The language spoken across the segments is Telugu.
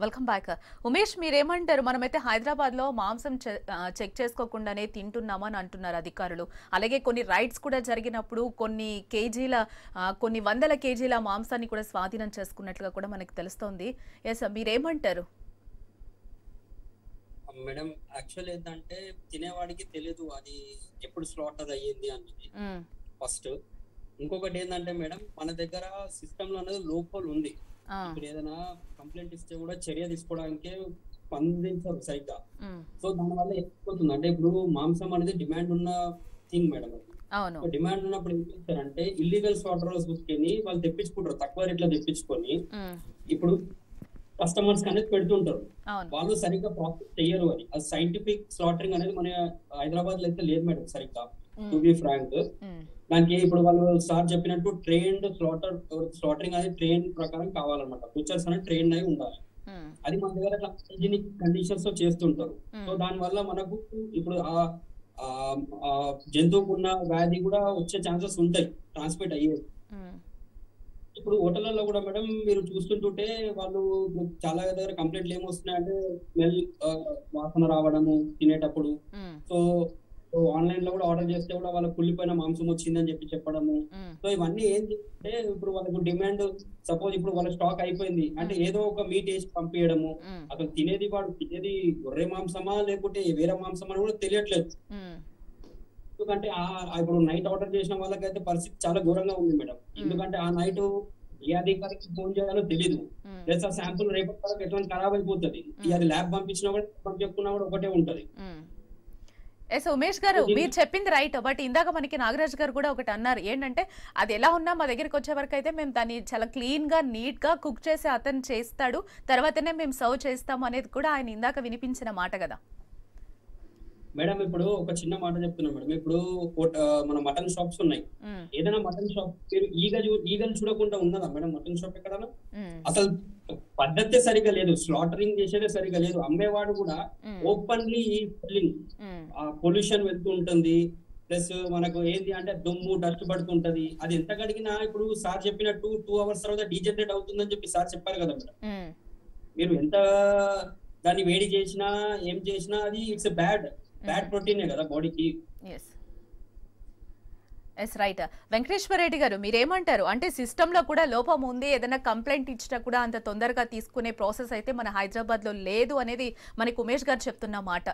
వెల్కమ్ బ్యాక్ ఉమేష్ మీరేమంటారు మనమైతే హైదరాబాద్ లో మాంసం చె- ఆ, చెక్ చేసుకోకుండానే తింటున్నామని అంటున్నారు అధికారులు అలాగే కొన్ని రైడ్స్ కూడా జరిగినప్పుడు కొన్ని కేజీల ఆ, కొన్ని వందల కేజీల మాంసాన్ని కూడా స్వాధీనం చేసుకున్నట్లుగా కూడా మనకు తెలుస్తోంది ఎస్ మీరేమంటారు మేడం యాక్చువల్ ఏంటంటే తినేవాడికి తెలియదు అది ఎప్పుడు స్లాటర్ అయ్యింది అనేది మ్మ్. ఫస్ట్ ఇంకొకటి ఏంటంటే మేడం మన దగ్గర సిస్టమ్ లో అనేది లోపల ఉంది ఆ, ఇప్పుడు ఏదైనా కంప్లైంట్ ఇస్తే కూడా చర్య తీసుకోవడానికి స్పందించరు సరిగ్గా మ్మ్. సో దాని వల్ల ఎక్కుతుంది అంటే ఇప్పుడు మాంసం అనేది డిమాండ్ ఉన్న థింగ్ మేడం అది అవును సో డిమాండ్ ఉన్నప్పుడు ఏం చేస్తారంటే ఇల్లీగల్ స్లాటర్ హౌస్ బుక్ని వాళ్ళు తెప్పించుకుంటారు తక్కువ రేట్లో తెప్పించుకొని మ్మ్. ఇప్పుడు కస్టమర్స్ అనేది పెడుతుంటారు అవును వాళ్ళు సరిగ్గా ప్రాసెస్ చెయ్యరు అని అది సైంటిఫిక్ స్లాటరింగ్ అనేది మన హైదరాబాద్ లో అయితే లేదు మేడం సరిగ్గా to hmm. Be frank hmm. దానికి ఇప్పుడు వాళ్ళు సార్ చెప్పినట్టు ట్రైన్డ్ స్లాటర్ స్లాటరింగ్ అనేది ట్రైన్ ప్రకారం కావాలన్నమాట బుచర్స్ అనేది ట్రైన్ అయి ఉండాలి మ్మ్. అది మన దగ్గర హైజీనిక్ కండిషన్స్ తో చేస్తుంటారు మ్మ్. సో దాని వల్ల మనకు ఇప్పుడు ఆ ఆ ఆ జంతువుకు ఉన్న వ్యాధి కూడా వచ్చే ఛాన్సెస్ ఉంటాయి ట్రాన్స్మిట్ అయ్యేది మ్మ్. ఇప్పుడు హోటళ్లలో కూడా మేడం మీరు చూస్తుంటుంటే వాళ్ళు చాలా దగ్గర కంప్లైంట్లు ఏమొస్తున్నాయంటే స్మెల్ వాసన రావడము తినేటప్పుడు మ్మ్. సో ఆన్లైన్ లో కూడా ఆర్డర్ చేస్తే కూడా వాళ్ళకి కుళ్ళిపోయిన మాంసం వచ్చిందని చెప్పి చెప్పడము మ్మ్. సో ఇవన్నీ ఏం చేస్తే ఇప్పుడు వాళ్ళకు డిమాండ్ సపోజ్ ఇప్పుడు వాళ్ళ స్టాక్ అయిపోయింది అంటే ఏదో ఒక మీట్ వేసి పంపించడము మ్మ్. అసలు తినేది వాడు తినేది గొర్రె మాంసమా లేకుంటే వేరే మాంసం అని కూడా తెలియట్లేదు మ్మ్. ఎందుకంటే ఆ ఆ ఇప్పుడు నైట్ ఆర్డర్ చేసిన వాళ్ళకైతే పరిస్థితి చాలా ఘోరంగా ఉంది మేడం ఎందుకంటే ఆ నైట్ ఏ అధికారికి ఫోన్ చేయాలో తెలియదు మ్మ్. లేదా శాంపుల్ రేపటి వరకు ఎట్లా ఖరాబ్ అయిపోతుంది ఈ అది ల్యాబ్ పంపించినా కూడా పంపించుకున్నా కూడా ఒకటే ఉంటది ఎస్ ఉమేష్ గారు ఇది- మీరు చెప్పింది రైట్ బట్ ఇందాక మనకి నాగరాజ్ గారు కూడా ఒకటి అన్నారు ఏంటంటే అది ఎలా ఉన్నా మా దగ్గరికి వచ్చే వరకు అయితే మేము దాన్ని చాలా క్లీన్ గా నీట్ గా కుక్ చేసి అతను చేస్తాడు తర్వాతనే మేము సర్వ్ చేస్తాము అనేది కూడా ఆయన ఇందాక వినిపించిన మాట కదా మేడం ఇప్పుడు ఒక చిన్న మాట చెప్తున్నా మేడం ఇప్పుడు ఒక- ఆ, మన మటన్ షాప్స్ ఉన్నాయి మ్మ్. ఏదైనా మటన్ షాప్ మీరు ఈగ చూ- ఈగలు చూడకుండా ఉన్నదా మేడం మటన్ షాప్ ఎక్కడన్నా మ్మ్. అసలు పద్ధతే సరిగా లేదు స్లాటరింగ్ చేసేదే సరిగా లేదు అమ్మేవాడు కూడా మ్మ్. ఓపెన్లీ ఈ సెల్లింగ్ మ్మ్. ఆ పొల్యూషన్ వెళ్తూ ఉంటుంది ప్లస్ మనకు ఏంటి అంటే దుమ్ము డస్ట్ పడుతుంటది అది ఎంత కడిగినా ఇప్పుడు సార్ చెప్పినట్టు టూ అవర్స్ తర్వాత డీజనరేట్ అవుతుందని చెప్పి సార్ చెప్పారు కదా మేడం మ్మ్. మీరు ఎంత దాన్ని వేడి చేసినా ఏం చేసినా అది ఇట్స్ బ్యాడ్ బ్యాడ్ ప్రోటీనే కదా బాడీకి yes yes right Venkateswara Reddy garu మీరేమంటారు అంటే సిస్టంలో కూడా లోపం ఉంది ఏదైనా కంప్లైంట్ ఇచ్చినా కూడా అంత తొందరగా తీసుకునే ప్రాసెస్ అయితే మన హైదరాబాద్లో లేదు అనేది మనకి ఉమేష్ గారు చెప్తున్న మాట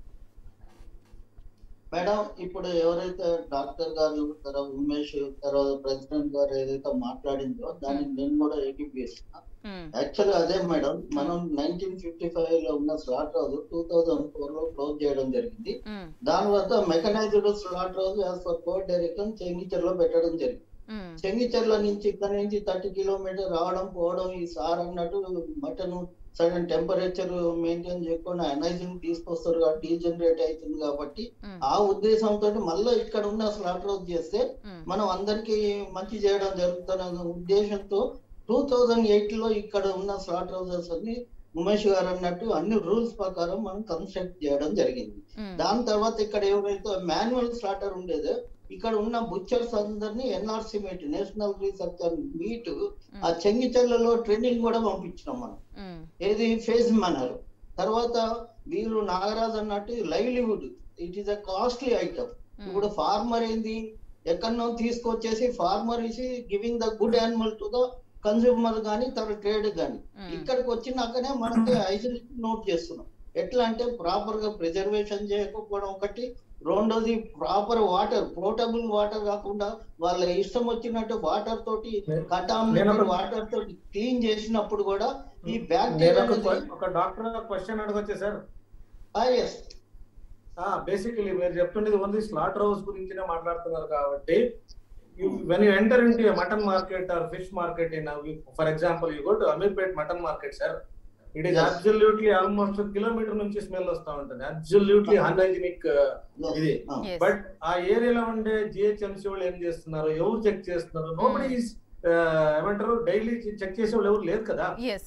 మేడం ఇప్పుడు ఎవరైతే డాక్టర్ గారు తర్వాత ఉమేష్ తర్వాత ప్రెసిడెంట్ గారు ఏదైతే మాట్లాడిందో దానికి నేను కూడా ఏకీపిస్తున్నా మ్మ్. యాక్చువల్ అదే మేడం మనం నైన్టీన్ ఫిఫ్టీ ఫైవ్ లో ఉన్న slaughter house two thousand four లో క్లోజ్ చేయడం జరిగింది మ్మ్. దాని వల్ల mechanised slaughter house as per court direction Chengichar లో పెట్టడం జరిగింది మ్మ్. చెంగిచెర్ల నుంచి ఇక్కడ నుంచి థర్టీ కిలోమీటర్ రావడం పోవడం ఈ సార్ అన్నట్టు మటన్ సడన్ టెంపరేచర్ మెయింటైన్ చేయకుండా అనైజింగ్ తీసుకొస్తారు కాబట్టి డీజనరేట్ అవుతుంది కాబట్టి మ్మ్. ఆ ఉద్దేశంతో మళ్ళీ ఇక్కడ ఉన్న స్లాటర్ హౌస్ చేస్తే మ్మ్. మనం అందరికి మంచి చేయడం జరుగుతున్న ఉద్దేశంతో టూ థౌజండ్ ఎయిట్ లో ఇక్కడ ఉన్న స్లాటర్ హౌసెస్ అన్ని ఉమేష్ గారు అన్నట్టు అన్ని రూల్స్ ప్రకారం మనం కన్స్ట్రక్ట్ చేయడం జరిగింది మ్మ్. దాని తర్వాత ఇక్కడ ఎవరైతే మాన్యువల్ స్లాటర్ ఉండేదో ఇక్కడ ఉన్న బుచ్చర్స్ అందరినీ NRC meat national research meat ఆ చెంగిచెర్లలో ట్రైనింగ్ కూడా పంపించినాం మనం మ్మ్. ఏది ఫేస్ మనర్ తర్వాత వీళ్ళు నాగరాజ్ అన్నట్టు livelihood it is a costly item ఇప్పుడు ఫార్మర్ ఏంది ఎక్కడనో తీసుకొచ్చేసి farmer is giving the good animal to the consumer కానీ తన ట్రేడ్ కానీ మ్మ్. ఇక్కడికి వచ్చినాకనే మనకి ఐసోలేషన్ నోట్ చేస్తున్నాం ఎట్లా అంటే ప్రాపర్ గా ప్రిజర్వేషన్ చేయకపోవడం ఒకటి రెండోది ప్రాపర్ వాటర్ పోర్టబుల్ వాటర్ కాకుండా వాళ్ళ ఇష్టం వచ్చినట్టు వాటర్ తోటి నేను కటామినేటెడ్ ఒక- వాటర్ తోటి క్లీన్ చేసినప్పుడు కూడా ఈ నేను బ్యాక్టీరియా ఒక క్వ- ఒక డాక్టర్ క్వశ్చన్ అడగొచ్చా సార్ ఎస్ బేసికలీ మీరు చెప్తుండేది ఓన్లీ స్లాటర్ హౌస్ గురించినే మాట్లాడుతున్నారు కాబట్టి when you enter in mutton market or fish market in for example you go to Ameerpet mutton market sir it is Yes. Absolutely almost kilometre నుంచి స్మెల్ వస్తా ఉంటుంది అబ్సల్యూట్లీ అన్హైజినిక్ ఇది Yes. బట్ ఆ ఏరియాలో ఉండే జిహెచ్ఎంసీ వాళ్ళు ఏం చేస్తున్నారు ఎవరు చెక్ చేస్తున్నారు నోబడి ఏమంటారు డైలీ చెక్ చేసే వాళ్ళు ఎవరు లేదు కదా Yes.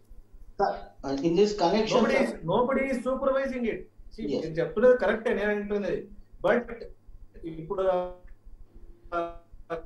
In this connection nobody nobody supervising it Yes. నేను చెప్తున్నది కరెక్టే నేను అంటున్నది బట్ ఇప్పుడు ఆ,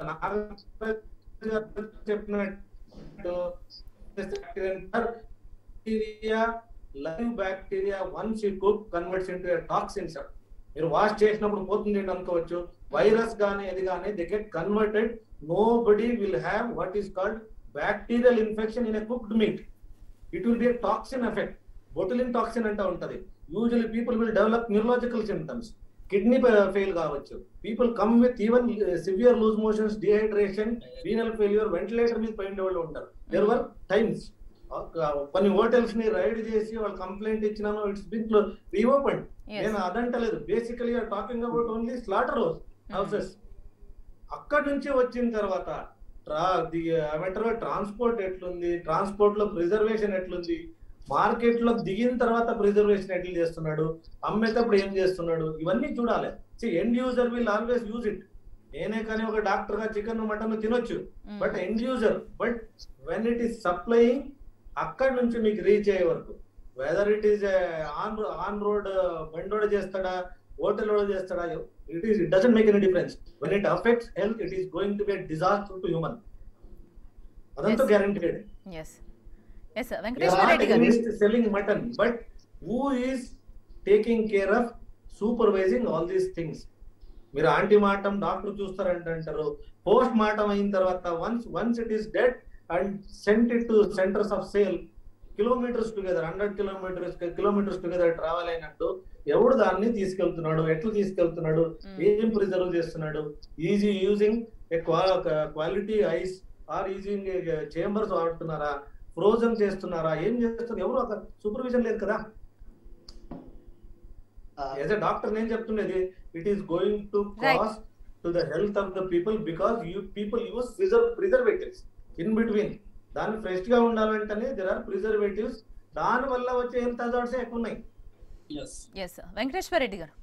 నాగరాజు గారు చెప్పినట్టు bacteria live bacteria once you cook converts into toxin sir మీరు వాష్ చేసినప్పుడు పోతుంది అనుకోవచ్చు వైరస్ కానీ ఇది కానీ they get converted nobody will have what is called bacterial infection in a cooked meat it will be toxin effect botulin toxin అంటూ ఉంటది usually people will develop neurological symptoms kidney fail కావచ్చు people come with even severe loose motions dehydration renal failure ventilator మీద పోయిన వాళ్ళు ఉంటారు దేర్ వర్ టైమ్స్ కొన్ని హోటల్స్ ని రైడ్ చేసి వాళ్ళు కంప్లైంట్ ఇచ్చినాను ఇట్స్ బిన్ రీఓపెన్ Yes. నేను అదంటలేదు basically talking about only slaughter houses అక్కడ నుంచి వచ్చిన తర్వాత ట్రా ది ఏమంటారు ట్రాన్స్పోర్ట్ ఎట్లుంది ట్రాన్స్పోర్ట్ లో ప్రిజర్వేషన్ ఎట్లుంది మార్కెట్ లో దిగిన తర్వాత ప్రిజర్వేషన్ ఎట్లా చేస్తున్నాడు అమ్మేటప్పుడు ఏం చేస్తున్నాడు ఇవన్నీ చూడాలి end user will always use it నేనే కానీ ఒక డాక్టర్ గా చికెన్ మటన్ తినొచ్చు but end user but when it is supplying అక్కడ నుంచి మీకు రీచ్ అయ్యే వరకు whether it is on on road బండి రోడ్ చేస్తాడా హోటల్ రోడ్ చేస్తాడా it is it doesn't make any difference when it affects health it is going to be disaster to human అదంతా Yes. Guaranteed yes yes Venkateswara Reddy గారు selling mutton but who is taking care of supervising all these things మీరు ఆంటీ మాటం డాక్టర్ చూస్తారంట అంటారు పోస్ట్ మార్టం అయిన తర్వాత once once it is dead and sent it to centres of sale kilometres together hundred kilometres kilometres together travel అయినట్టు ఎవడు దాన్ని తీసుకెళ్తున్నాడు ఎట్లా తీసుకెళ్తున్నాడు ఏం ప్రిజర్వ్ చేస్తున్నాడు is he using quality ice or using chambers వాడుతున్నారా ఫ్రోజన్ చేస్తున్నారా ఏం చేస్తున్నారు ఎవరు అక్కడ సూపర్విజన్ లేదు కదా యాజ్ ఎ డాక్టర్ నేను చెప్తున్నది it is going to Right. Cost to the health of the people because you people use preserve preservatives in between దాన్ని ఫ్రెష్ గా ఉండాలంటేనే దెర్ ఆర్ ప్రిజర్వేటివ్స్ దాని వల్ల వచ్చే హెల్త్ హజార్డ్స్ ఎక్కువ ఉన్నాయి yes yes Venkateswara Reddy garu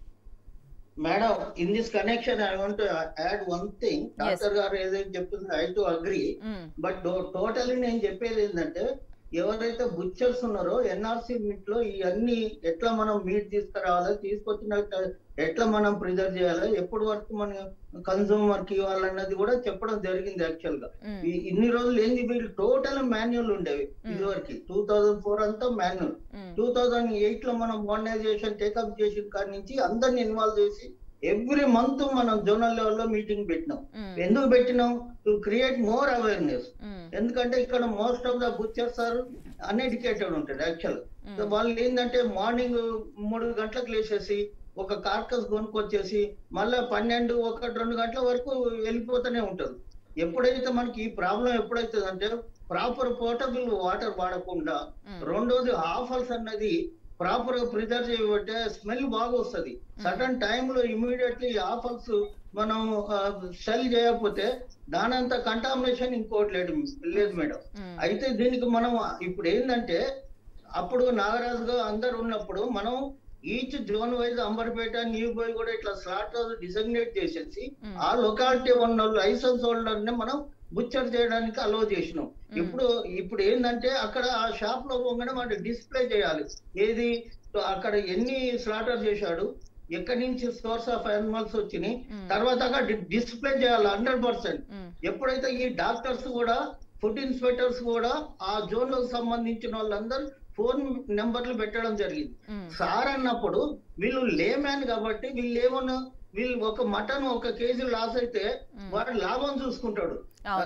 madam in this connection I want add one thing doctor garu ఏదైతే చెప్తుందో I too agree but totally నేను చెప్పేది ఏంటంటే ఎవరైతే బుచ్చర్స్ ఉన్నారో ఎన్ఆర్సీ మీట్ లో ఇవన్నీ ఎట్లా మనం మీట్ తీసుకురావాలి తీసుకొచ్చినట్టు ఎట్లా మనం ప్రిజర్వ్ చేయాలి ఎప్పటి వరకు మనం కన్సూమర్ కి ఇవ్వాలన్నది కూడా చెప్పడం జరిగింది యాక్చువల్ గా ఈ- ఇన్ని రోజులు ఏంది వీళ్ళు టోటల్ మాన్యువల్ ఉండేవి ఇదివరకు టూ థౌజండ్ ఫోర్ అంతా మాన్యువల్ టూ థౌజండ్ ఎయిట్ లో మనం మోడర్నైజేషన్ టేకప్ చేసిన కాడి నుంచి అందరిని ఇన్వాల్వ్ చేసి ఎవ్రీ మంత్ మనం జోనల్ లెవెల్లో మీటింగ్ పెట్టినాం ఎందుకు పెట్టినాం టు క్రియేట్ మోర్ అవేర్నెస్ ఎందుకంటే ఇక్కడ most of the butchers are uneducated ఉంటాడు యాక్చువల్ వాళ్ళు ఏంటంటే మార్నింగ్ మూడు గంటలకు లేచేసి ఒక కార్కస్ కొనుక్కొచ్చేసి మళ్ళీ పన్నెండు ఒకటి రెండు గంటల వరకు వెళ్ళిపోతూనే ఉంటారు ఎప్పుడైతే మనకి ఈ ప్రాబ్లం ఎప్పుడైతుంది అంటే ప్రాపర్ పోర్టబుల్ వాటర్ వాడకుండా రెండోది ఆఫర్స్ అన్నది ప్రాపర్ గా ప్రిజర్వ్ చేయబట్టే స్మెల్ బాగా వస్తుంది సడన్ టైంలో ఇమీడియట్లీ ఆఫర్స్ మనం సెల్ చేయకపోతే దానంత కంటామినేషన్ ఇంకోటి లేదు లేదు మేడం అయితే దీనికి మనం ఇప్పుడు ఏంటంటే అప్పుడు నాగరాజు గారు అందరు ఉన్నప్పుడు మనం ఈచ్ జోన్ వైజ్ అంబర్పేట న్యూ బాయ్ కూడా ఇట్లా స్లాట్ డిజగ్నేట్ చేసేసి ఆ లొకాలిటీ ఉన్న లైసెన్స్ హోల్డర్ ని మనం బుచ్చర్ చేయడానికి అలో చేసినాం ఇప్పుడు ఇప్పుడు ఏంటంటే అక్కడ ఆ షాప్ లో పోగానే మనం డిస్ప్లే చేయాలి ఏది అక్కడ ఎన్ని స్లాటర్ చేశాడు ఎక్కడి నుంచి సోర్స్ ఆఫ్ యానిమల్స్ వచ్చినాయి తర్వాత అక్కడ డిస్ప్లే చేయాలి హండ్రెడ్ పర్సెంట్ ఎప్పుడైతే ఈ డాక్టర్స్ కూడా ఫుడ్ ఇన్స్పెక్టర్స్ కూడా ఆ జోన్ లకు సంబంధించిన వాళ్ళందరూ ఫోన్ నెంబర్లు పెట్టడం జరిగింది సార్ అన్నప్పుడు వీళ్ళు లేమ్యాన్ కాబట్టి వీళ్ళు ఏమన్నా వీళ్ళు ఒక మటన్ ఒక కేజీ లాస్ అయితే వాడు లాభం చూసుకుంటాడు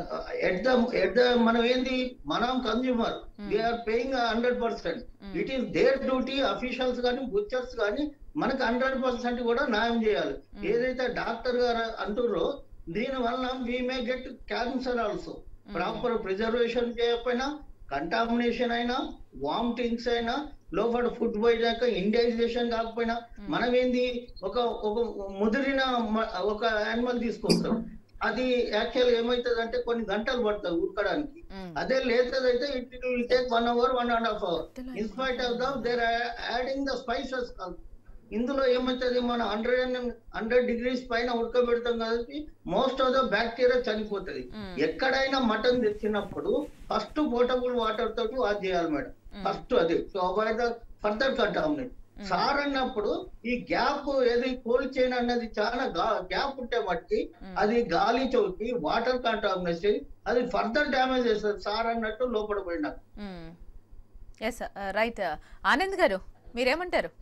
ఎట్ ద ఎట్ ద మనం ఏంది మనం consumer we are paying hundred percent it is their duty officials కానీ బుచ్చర్స్ కానీ మనకు హండ్రెడ్ పర్సెంట్ కూడా న్యాయం చేయాలి ఏదైతే డాక్టర్ గారు అంటుర్రో దీని వలన we may get cancer also proper preservation చేయకపోయినా కంటామినేషన్ అయినా వామిటింగ్స్ అయినా లోపల ఫుడ్ పోయాక ఇండైజేషన్ కాకపోయినా మనం ఏంది ఒక ఒక ముదిరిన మ- ఒక యానిమల్ తీసుకొస్తాం అది యాక్చువల్ ఏమైతుంది అంటే కొన్ని గంటలు పడుతుంది ఉడకడానికి అదే లేతదైతే it will take one hour one and half hour in spite of the their adding the spices ఇందులో ఏమవుతుంది మన హండ్రెడ్ అండ్ హండ్రెడ్ డిగ్రీస్ పైన ఉడకబెడతాం కాబట్టి మోస్ట్ ఆఫ్ ద బ్యాక్టీరియా చనిపోతుంది ఎక్కడైనా మటన్ తెచ్చినప్పుడు ఫస్ట్ పోర్టబుల్ వాటర్ తోటి వాష్ చేయాలి మేడం ఫస్ట్ అది so avoid the further contaminate sir అన్నప్పుడు ఈ గ్యాప్ ఏది కోల్డ్ చైన్ అన్నది చాలా గ్యాప్ ఉంటే మట్టి అది గాలి చౌకి వాటర్ కంటామినేషన్ అది ఫర్దర్ డ్యామేజ్ చేస్తుంది సార్ అన్నట్టు లోపల పోయినా ఎస్ రైట్ ఆనంద్ గారు మీరేమంటారు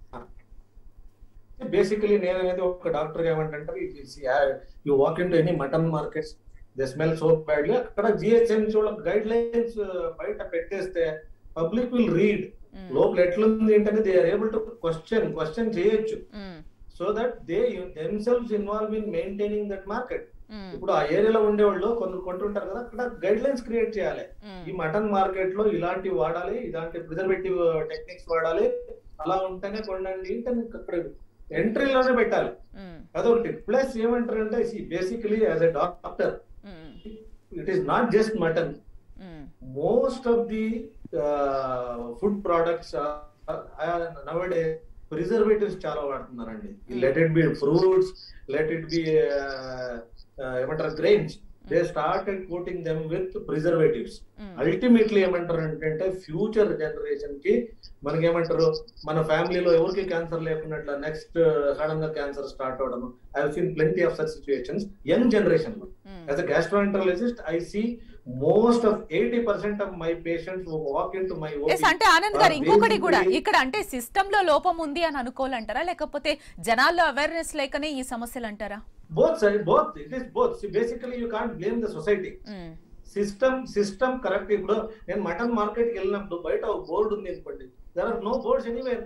బేసికలీ నేను అనేది ఒక డాక్టర్ ఏమంటే you walk into any mutton markets they smell so badly అక్కడ జిహెచ్ఎంసీ వాళ్ళ గైడ్ లైన్స్ బయట పెట్టేస్తే పబ్లిక్ విల్ రీడ్ లోపల ఎట్లుంది ఏంటనే they are able to question question చేయొచ్చు so that they themselves involve in maintaining that market ఇప్పుడు ఆ ఏరియాలో ఉండేవాళ్ళు కొందరు కొంటుంటారు కదా అక్కడ గైడ్ లైన్స్ క్రియేట్ చేయాలి ఈ మటన్ మార్కెట్ లో ఇలాంటివి వాడాలి ఇలాంటి ప్రిజర్వేటివ్ టెక్నిక్స్ వాడాలి అలా ఉంటేనే కొనండి ఏంటని అక్కడ ఎంట్రీలోనే పెట్టాలి అదొకటి ప్లస్ ఏమంటారంటే basically as a doctor it is not just mutton most of the food products nowadays preservatives చాలా వాడుతున్నారండి let it be fruits let it be ఏమంటారు grains they started coating them with preservatives ultimately ఏమంటారు అంటే ఫ్యూచర్ జనరేషన్ కి మనకి ఏమంటారు మన ఫ్యామిలీలో ఎవరికి క్యాన్సర్ లేకున్నట్లు నెక్స్ట్ సడన్ గా క్యాన్సర్ స్టార్ట్ అవడం I seen plenty of such situations young generation లో as a gastroenterologist I see most of eighty percent of my patients walk into my yes అంటే ఆనంద్ గారు ఇంకొకటి కూడా ఇక్కడ అంటే సిస్టమ్ లో లోపం ఉంది అని అనుకోవాలంటారా లేకపోతే జనాల్లో అవేర్నెస్ లేకనే ఈ సమస్యలు అంటారా both side both it is both basically you can't blame the society system system correct ఇప్పుడు నేను మటన్ మార్కెట్ కి వెళ్ళినప్పుడు బయట ఒక బోర్డు ఉంది అనుకోండి there are no boards anywhere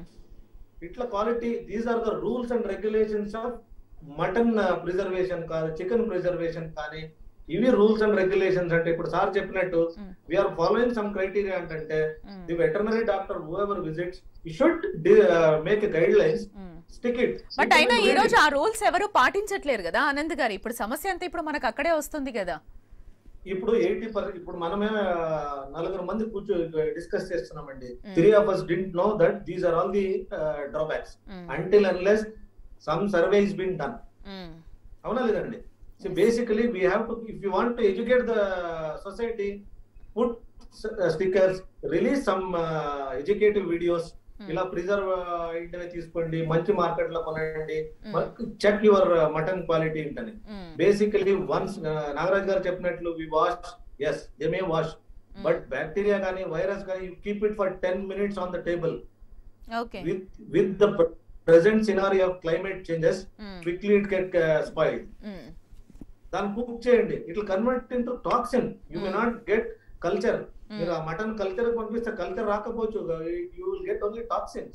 ఇట్లా quality these are the rules and regulations of mutton preservation కాదు చికెన్ ప్రిజర్వేషన్ కానీ ఇవి రూల్స్ అండ్ రెగ్యులేషన్స్ అంటే ఇప్పుడు సార్ చెప్పినట్టు వీఆర్ ఫాలోయింగ్ సమ్ క్రైటీరియా అంటే the veterinary doctor whoever visits you should make guidelines stick it but అయినా ఈ రోజు ఆ రూల్స్ ఎవరు పాటించట్లేరు కదా ఆనంద్ గారు ఇప్పుడు సమస్య అంతా ఇప్పుడు మనకు అక్కడే వస్తుంది కదా ఇప్పుడు ఎయిటీ పర్సెంట్ ఇప్పుడు మనమే నలుగురు మంది కూర్చో డిస్కస్ చేస్తున్నామండి three of us didn't know that these are all the drawbacks until unless some survey is been done అవునా లేదండి so basically we have to if you want to educate the society put stickers release some educative videos ఇలా ప్రిజర్వ్ ఇంటనే తీసుకోండి మంచి మార్కెట్ లో కొనండి చెక్ యువర్ మటన్ క్వాలిటీ ఏంటని బేసికలీ వన్స్ నాగరాజ్ గారు చెప్పినట్లు we wash yes they may wash but bacteria కానీ వైరస్ కానీ you keep it for ten minutes on the table okay with with the present scenario of climate changes quickly it get spoil దాన్ని కుక్ చేయండి it convert into toxin you may not get culture మీరు ఆ మటన్ కల్చర్ పంపిస్తే కల్చర్ రాకపోవచ్చు you will get only toxins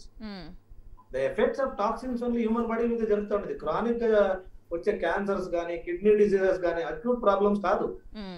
the effects of toxins only human body మీద జరుగుతుంది క్రానిక్ గా వచ్చే క్యాన్సర్స్ కానీ కిడ్నీ డిసీజెస్ కానీ అక్యూట్ ప్రాబ్లమ్స్ కాదు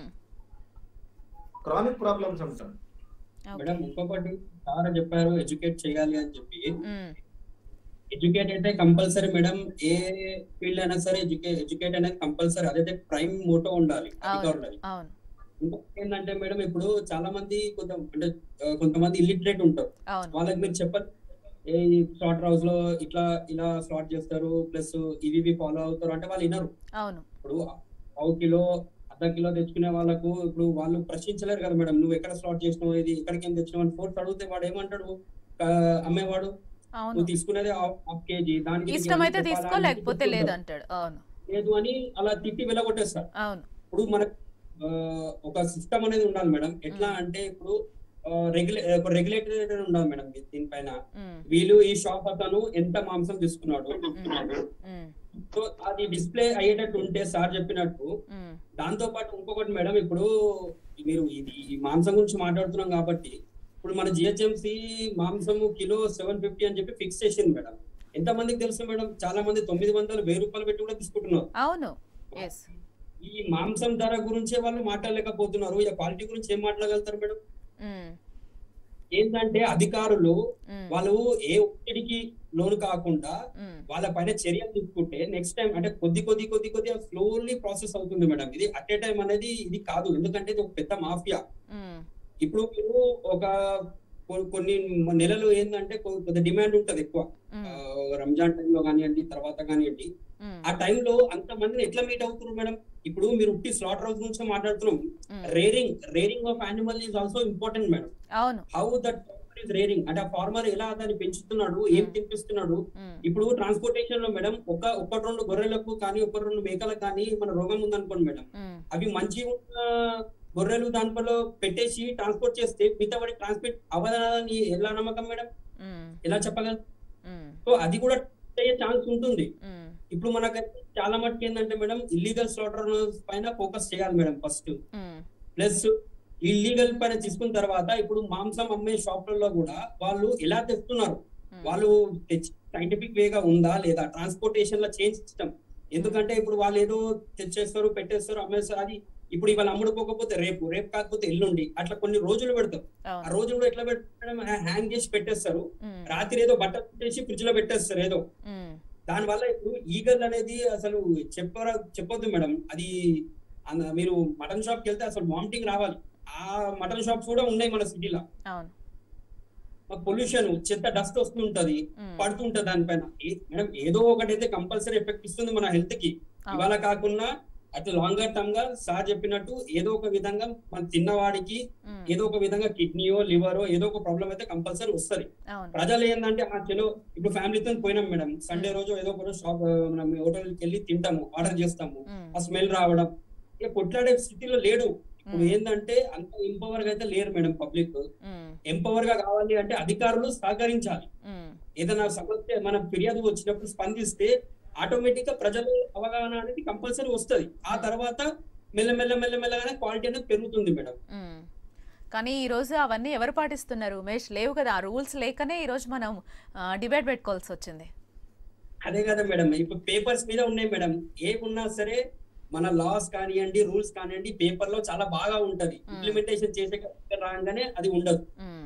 క్రానిక్ ప్రాబ్లమ్స్ అంటాం మేడం ఇంకొకటి సార్ చెప్పారు ఎడ్యుకేట్ చేయాలి అని చెప్పి ఎడ్యుకేట్ అయితే కంపల్సరీ మేడం ఏ ఫీల్డ్ అయినా సరే ఎడ్యుకేట్ ఎడ్యుకేట్ అనేది కంపల్సరీ అదైతే ప్రైమ్ మోటో ఉండాలి అధికారులు అవును ఇంకొకటి ఏంటంటే మేడం ఇప్పుడు చాలా మంది కొంత అంటే కొంతమంది ఇల్లిటరేట్ ఉంటారు అవును వాళ్ళకి మీరు చెప్పండి ఏ స్లాటర్ హౌస్ లో ఇట్లా ఇలా స్లాట్ చేస్తారు ప్లస్ ఇవి ఇవి ఫాలో అవుతారు అంటే వాళ్ళు వినరు అవును ఇప్పుడు పావు కిలో అర్ధ కిలో తెచ్చుకునే వాళ్ళకు ఇప్పుడు వాళ్ళు ప్రశ్నించలేరు కదా మేడం నువ్వు ఎక్కడ స్లాట్ చేసినావు ఇది ఎక్కడికి ఏం తెచ్చినావు అని ఫోర్స్ అడిగితే వాడు ఏమంటాడు ఆ, అమ్మేవాడు అవును నువ్వు తీసుకునేది హాఫ్ కేజీ దానికి ఇష్టమైతే చెప్పాలా తీసుకో అని లేకపోతే చెప్తుంటారు. లేదంటాడు అవును లేదు అని అలా తిట్టి వెళ్ళగొట్టేస్తారు అవును ఇప్పుడు మనకు ఆ, ఒక సిస్టమ్ అనేది ఉండాలి మేడం ఎట్లా అంటే ఇప్పుడు రెగ్యులే ఒక రెగ్యులేటరీ ఉండాలి మేడం దీనిపైన ఉమ్, వీళ్ళు ఈ షాప్ అతను ఎంత మాంసం తీసుకున్నాడు ఉమ్, సో అది డిస్ప్లే అయ్యేటట్టు ఉంటే సార్ చెప్పినట్టు ఉమ్, దాంతో పాటు ఇంకొకటి మేడం ఇప్పుడు మీరు ఇది ఈ మాంసం గురించి మాట్లాడుతున్నాం కాబట్టి ఇప్పుడు మన జిహెచ్ఎంసి మాంసము కిలో సెవెన్ ఫిఫ్టీ అని చెప్పి ఫిక్స్ చేసింది మేడం ఎంత మందికి తెలుసు మేడం చాలా మంది తొమ్మిది వందలు వెయ్యి రూపాయలు పెట్టి కూడా తీసుకుంటున్నారు అవును ఎస్ ఈ మాంసం ధర గురించే వాళ్ళు మాట్లాడలేకపోతున్నారు ఇక క్వాలిటీ గురించి ఏం మాట్లాడగలుగుతారు మేడం ఏంటంటే అధికారులు వాళ్ళు ఏ ఒత్తిడికి లోను కాకుండా వాళ్ళ పైన చర్యలు తీసుకుంటే నెక్స్ట్ టైం అంటే కొద్ది కొద్ది కొద్ది కొద్ది స్లోలీ ప్రాసెస్ అవుతుంది మేడం ఇది అట్ ఏ టైం అనేది ఇది కాదు ఎందుకంటే ఇది ఒక పెద్ద మాఫియా ఇప్పుడు మీరు ఒక కొ- కొన్ని నెలలు ఏంటంటే కొ- కొద్ది డిమాండ్ ఉంటది ఎక్కువ ఆ, రంజాన్ టైంలో కానివ్వండి తర్వాత కానివ్వండి ఆ టైంలో అంత మందిని ఎట్లా మీట్ అవుతున్నారు మేడం ఇప్పుడు మీరు ఉట్టి స్లాటర్ హౌస్ గురించి మాట్లాడుతున్నాం rearing rearing of animal is also important madam అవును హౌ దట్ ఈస్ రేరింగ్ అంటే ఆ ఫార్మర్ ఎలా దాన్ని పెంచుతున్నాడు ఏం తినిపిస్తున్నాడు ఉమ్, ఇప్పుడు ట్రాన్స్పోర్టేషన్ లో మేడం ఒక ఒక రెండు గొర్రెలకు కానీ ఒక రెండు మేకలకు కానీ మన రోగం ఉందనుకోండి మేడం ఉమ్, అవి మంచిగా ఉన్న గొర్రెలు దాంట్లో పెట్టేసి ట్రాన్స్పోర్ట్ చేస్తే మిగతా వాడి ట్రాన్స్పోర్ట్ అవ్వదని ఎలా నమ్మకం మేడం ఉమ్, ఎలా చెప్పగలం ఉమ్, సో అది కూడా అయ్యే ఛాన్స్ ఉంటుంది ఉమ్, ఇప్పుడు మనకైతే చాలా మటుకు ఏంటంటే మేడం ఇల్లీగల్ స్లాటర్ పైన ఫోకస్ చేయాలి madam first um, plus illegal పైన తీసుకున్న తర్వాత ఇప్పుడు మాంసం అమ్మే షాపులలో కూడా వాళ్ళు ఎలా తెస్తున్నారు ఉమ్. వాళ్ళు సైంటిఫిక్ వేగా ఉందా లేదా ట్రాన్స్పోర్టేషన్ లో చేంజ్ సిస్టమ్ ఎందుకంటే ఇప్పుడు వాళ్ళు ఏదో తెచ్చేస్తారు పెట్టేస్తారు అమ్మేస్తారు అది ఇప్పుడు ఇవాళ అమ్ముడుకోకపోతే రేపు రేపు కాకపోతే ఎల్లుండి అట్లా కొన్ని రోజులు పెడతారు ఆ అవును రోజు కూడా ఎట్లా పెట్టడం హ్యాంగ్ చేసి పెట్టేస్తారు ఉమ్, రాత్రి ఏదో బట్ట పెట్టేసి ఫ్రిడ్జ్ లో పెట్టేస్తారు ఏదో ఉమ్, దాని వల్ల ఇప్పుడు ఈగల్ అనేది అసలు చెప్పరా చెప్పొద్దు మేడం అది అన్న- మీరు మటన్ షాప్ కి వెళ్తే అసలు వామిటింగ్ రావాలి ఆ మటన్ షాప్స్ కూడా ఉన్నాయి మన సిటీలో అవును పొల్యూషన్ చెత్త డస్ట్ వస్తుంటది ఉమ్, పడుతుంటది దానిపైన ఏ- మేడం ఏదో ఒకటి అయితే కంపల్సరీ ఎఫెక్ట్ ఇస్తుంది మన హెల్త్ కి అవును. ఇవాళ కాకుండా అట్లా లాంగర్ టర్మ్ గా సార్ చెప్పినట్టు ఏదో ఒక విధంగా మన తిన్నవాడికి ఉమ్, ఏదో ఒక విధంగా కిడ్నీయో లివరో ఏదో ఒక ప్రాబ్లం అయితే కంపల్సరీ వస్తది అవును ప్రజలు ఏంటంటే ఆ చలో ఇప్పుడు ఫ్యామిలీతో పోయినాం మేడం సండే రోజు ఏదో ఒక రోజు షాప్ మనం హోటల్కి వెళ్ళి తింటాము ఆర్డర్ చేస్తాము ఉమ్, ఆ స్మెల్ రావడం ఇక కొట్లాడే స్థితిలో లేడు ఇప్పుడు ఉమ్, ఏంటంటే అంత ఎంపవర్ గా అయితే లేరు మేడం పబ్లిక్ ఉమ్, ఎంపవర్ గా కావాలి అంటే అధికారులు సహకరించాలి ఉమ్, ఏదైనా సమస్య మన ఫిర్యాదు వచ్చినప్పుడు స్పందిస్తే ఆటోమేటిక్ గా ప్రజలు అవగాహన అనేది కంపల్సరీ వస్తది ఆ తర్వాత మెల్లమెల్ల మెల్లమెల్లగానే క్వాలిటీ అనేది పెరుగుతుంది మేడం ఉమ్. కానీ ఈ రోజు అవన్నీ ఎవరు పాటిస్తున్నారు ఉమేష్ లేవు కదా ఆ రూల్స్ లేకనే ఈ రోజు మనం డిబేట్ పెట్టుకోవాల్సి వచ్చింది అదే కదా మేడం ఇప్పుడు పేపర్స్ మీద ఉన్నాయి మేడం ఏమున్నా సరే మన లాస్ కానివ్వండి రూల్స్ కానివ్వండి పేపర్ లో చాలా బాగా ఉంటది Hmm. ఇంప్లిమెంటేషన్ చేసే రాగానే అది ఉండదు ఉమ్,